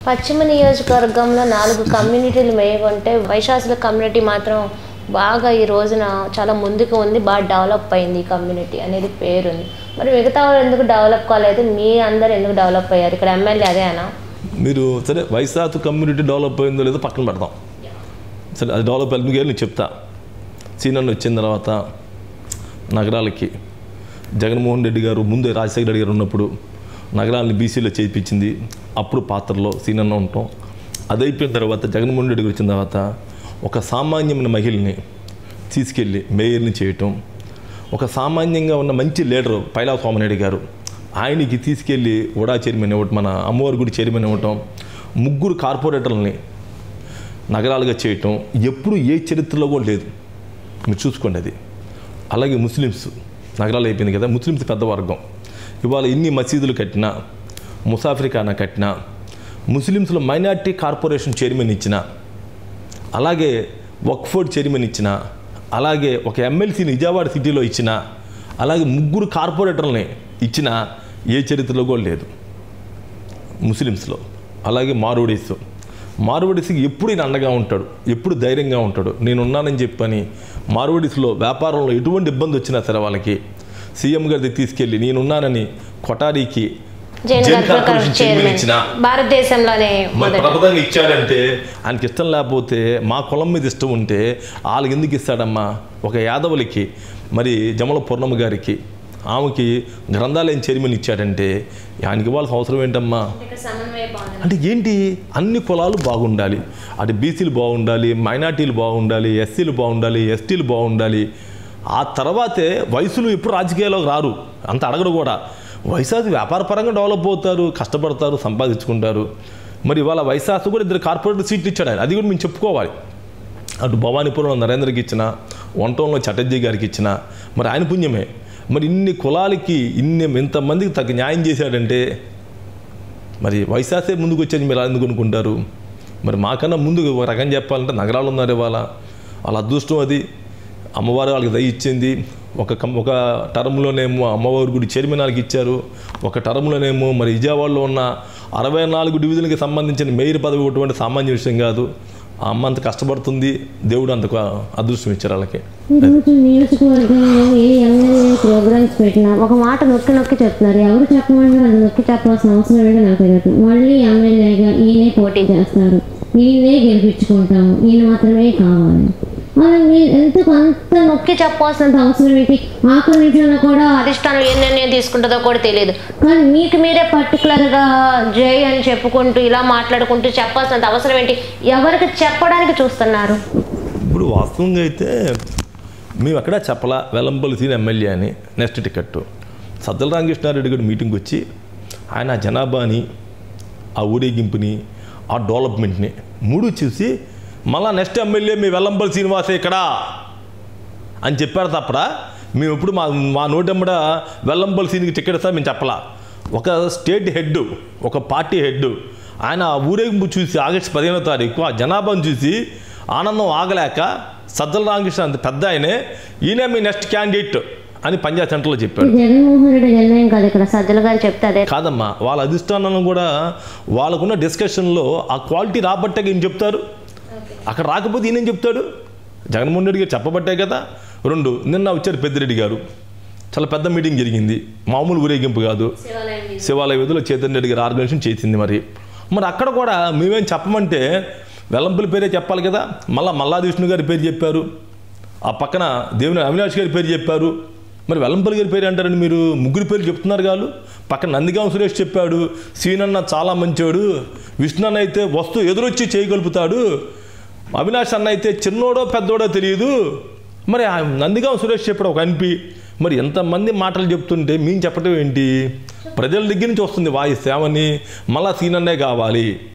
పశ్చిమ నియోజకవర్గంలో నాలుగు కమ్యూనిటీలు మేయకుంటే వైశాసుల కమ్యూనిటీ మాత్రం బాగా ఈ రోజున చాలా ముందుకు ఉంది బాగా డెవలప్ అయింది ఈ కమ్యూనిటీ అనేది పేరుంది మరి మిగతా వాళ్ళు ఎందుకు డెవలప్ కాలేదు మీ అందరు ఎందుకు డెవలప్ అయ్యారు ఇక్కడ ఎమ్మెల్యే అదేనా మీరు సరే వైశాఖ కమ్యూనిటీ డెవలప్ అయిందో లేదో పక్కన పెడతాం సరే అది డెవలప్ అయింది మీకు నేను చెప్తా సీనియర్ వచ్చిన తర్వాత నగరాలకి జగన్మోహన్ రెడ్డి గారు ముందు రాజశేఖర రెడ్డి గారు ఉన్నప్పుడు నగరాలను బీసీలో చేయించింది అప్పుడు పాత్రలో సీనియర్ ఉంటాం అది అయిపోయిన తర్వాత జగన్మోహన్ రెడ్డి గారు వచ్చిన తర్వాత ఒక సామాన్యమైన మహిళని తీసుకెళ్ళి మేయర్ని చేయటం ఒక సామాన్యంగా ఉన్న మంచి లీడరు పైలా సోమరెడ్డి గారు ఆయనకి తీసుకెళ్ళి ఉడా చైర్మన్ ఇవ్వటం మన అమ్మవారి గుడి చైర్మన్ ఇవ్వటం ముగ్గురు కార్పొరేటర్లని నగరాలుగా చేయటం ఎప్పుడు ఏ చరిత్రలో కూడా లేదు మీరు చూసుకోండి అది అలాగే ముస్లిమ్స్ నగరాలు అయిపోయింది కదా ముస్లిమ్స్ పెద్ద వర్గం ఇవాళ ఇన్ని మసీదులు కట్టినా ముసాఫిరిఖానా కట్టినా ముస్లిమ్స్లో మైనార్టీ కార్పొరేషన్ చైర్మన్ ఇచ్చిన అలాగే వక్ఫోర్డ్ చైర్మన్ ఇచ్చిన అలాగే ఒక ఎమ్మెల్సీ నిజామాబాద్ సిటీలో ఇచ్చిన అలాగే ముగ్గురు కార్పొరేటర్లని ఇచ్చిన ఏ చరిత్రలో కూడా లేదు ముస్లిమ్స్లో అలాగే మారువడీస్ మారువడీస్కి ఎప్పుడు ఈయన అండగా ఉంటాడు ఎప్పుడు ధైర్యంగా ఉంటాడు నేనున్నానని చెప్పని మారువడీస్లో వ్యాపారంలో ఎటువంటి ఇబ్బంది వచ్చినా సరే వాళ్ళకి సీఎం గారి తీసుకెళ్ళి నేనున్నానని కొటారీకి Jain Jain corporation corporation chairman chairman ఇచ్చిన భారతదేశంలోనే మరి మొదటి ప్రబదంగా ఇచ్చాడంటే ఆయనకి ఇష్టం లేకపోతే మా కులం మీద ఇష్టం ఉంటే వాళ్ళకి ఎందుకు ఇస్తాడమ్మా ఒక యాదవులకి మరి జమల పూర్ణమ్మ గారికి ఆమెకి గ్రంథాలయం చైర్మన్ ఇచ్చాడంటే ఆయనకి ఇవ్వాల్సిన అవసరం ఏంటమ్మా అంటే ఏంటి అన్ని కులాలు బాగుండాలి అటు బీసీలు బాగుండాలి మైనార్టీలు బాగుండాలి ఎస్సీలు బాగుండాలి ఎస్టీలు బాగుండాలి ఆ తర్వాతే వయసులు ఎప్పుడు రాజకీయాల్లోకి రారు అంత అడగరు కూడా వైశాఖ వ్యాపారపరంగా డెవలప్ అవుతారు కష్టపడతారు సంపాదించుకుంటారు మరి ఇవాళ వైశాఖ కూడా ఇద్దరు కార్పొరేట్ సీట్లు ఇచ్చాడు ఆయన అది కూడా మేము చెప్పుకోవాలి అటు భవానీపురంలో నరేంద్రకి ఇచ్చిన వంటంలో చటర్జీ గారికి ఇచ్చిన మరి ఆయన పుణ్యమే మరి ఇన్ని కులాలకి ఇన్ని ఇంతమందికి తగ్గ న్యాయం చేశాడంటే మరి వైశాసే ముందుకు వచ్చేది మీరు ఎందుకు అనుకుంటారు మరి మాకన్నా ముందు ఒక రకం చెప్పాలంటే నగరాలు ఉన్నారు ఇవాళ వాళ్ళ అదృష్టం అది అమ్మవారు వాళ్ళకి దయ ఇచ్చింది ఒక కం ఒక టర్మ్లోనేమో అమ్మవారి గుడి చైర్మన్ వాళ్ళకి ఇచ్చారు ఒక టర్మ్లోనేమో మరి విజయవాడలో ఉన్న అరవై నాలుగు డివిజన్కి సంబంధించిన మేయర్ పదవి ఇవ్వటువంటి సామాన్య విషయం కాదు ఆ అమ్మ అంత కష్టపడుతుంది దేవుడు అంత అదృష్టం ఇచ్చారు వాళ్ళకి ఈరోజు నియోజకవర్గంలో ఏ ఎమ్మెల్యే ప్రోగ్రామ్స్ పెట్టినా ఒక మాట నొక్కి నొక్కి చెప్తున్నారు ఎవరు చెప్పమంటారు అది నొక్కి చెప్పాల్సిన అవసరం ఏంటో నాకు తెలియదు మళ్ళీ ఎమ్మెల్యేగా ఈయనే పోటీ చేస్తారు ఈయనే గెలిపించుకుంటాము ఈయన మాత్రమే కావాలి అలా మీరు ఎందుకు అంత నొక్కి నొక్కి చెప్పాల్సినంత అవసరం ఏంటి ఆఖరి నిమిషంలో కూడా అధిష్టానం ఏ నిర్ణయం తీసుకుంటుందో కూడా తెలియదు కానీ మీకు మీరే పర్టికులర్గా జై అని చెప్పుకుంటూ ఇలా మాట్లాడుకుంటూ చెప్పాల్సినంత అవసరం ఏంటి ఎవరికి చెప్పడానికి చూస్తున్నారు ఇప్పుడు వాస్తవంగా అయితే మేము ఎక్కడా చెప్పలా వెల్లంపల్లి సీన్ ఎమ్మెల్యే అని నెక్స్ట్ టికెట్ సజ్జల రామకృష్ణారెడ్డి గారు మీటింగ్కి వచ్చి ఆయన ఆ జనాభాని ఆ ఊరేగింపుని ఆ డెవలప్మెంట్ని మూడు చూసి మళ్ళా నెక్స్ట్ ఎమ్మెల్యే మీ వెల్లంపల్లి శ్రీనివాసే ఇక్కడ అని చెప్పారు తప్ప మేము ఎప్పుడు మా మా నోటెమ్మడ వెల్లంపల్లి సీన్కి టికెట్ ఇస్తా మేము చెప్పలా ఒక స్టేట్ హెడ్ ఒక పార్టీ హెడ్ ఆయన ఆ ఊరేగింపు చూసి ఆగస్టు పదిహేనో తారీఖు ఆ జనాభాను చూసి ఆనందం ఆగలేక సజ్జల రామకృష్ణ అంత పెద్ద ఆయనే ఈయన మీ నెక్స్ట్ క్యాండిడేట్ అని పంజాబ్ సెంటర్లో చెప్పాడు జగన్మోహన్ రెడ్డి నిర్ణయం కాదు ఇక్కడ సజ్జల గారు చెప్తే అదే కాదమ్మా వాళ్ళ అధిష్టానం కూడా వాళ్ళకున్న డిస్కషన్లో ఆ క్వాలిటీ రాబట్టే ఏం చెప్తారు అక్కడ రాకపోతే ఈయనేం చెప్తాడు జగన్మోహన్ రెడ్డి గారు చెప్పబట్టే కదా రెండు నిన్న వచ్చారు పెద్దిరెడ్డి గారు చాలా పెద్ద మీటింగ్ జరిగింది మామూలు ఊరేగింపు కాదు శివాలయ విధులు చైతన్య రెడ్డి గారు ఆర్గనైజేషన్ చేసింది మరి మరి అక్కడ కూడా మేమేం చెప్పమంటే వెల్లంపల్లి పేరే చెప్పాలి కదా మళ్ళా మల్లాది విష్ణు గారి పేరు చెప్పారు ఆ పక్కన దేవుని అవినాష్ గారి పేరు చెప్పారు మరి వెల్లంపల్లి గారి పేరు అంటారని మీరు ముగ్గురు పేర్లు చెప్తున్నారు కాదు పక్కన నందిగాం సురేష్ చెప్పాడు సీనన్న చాలా మంచోడు విష్ణు అన్న అయితే వస్తూ ఎదురొచ్చి చేయగలుగుతాడు అవినాష్ అన్న అయితే చిన్నోడో పెద్దోడో తెలియదు మరి ఆ నందిగాం సురేష్ చెప్పాడు ఒక అనిపి మరి ఎంతమంది మాటలు చెప్తుంటే మేము చెప్పడం ఏంటి ప్రజల దగ్గర నుంచి వస్తుంది వాయిస్ ఏమని మళ్ళా సీనన్నే కావాలి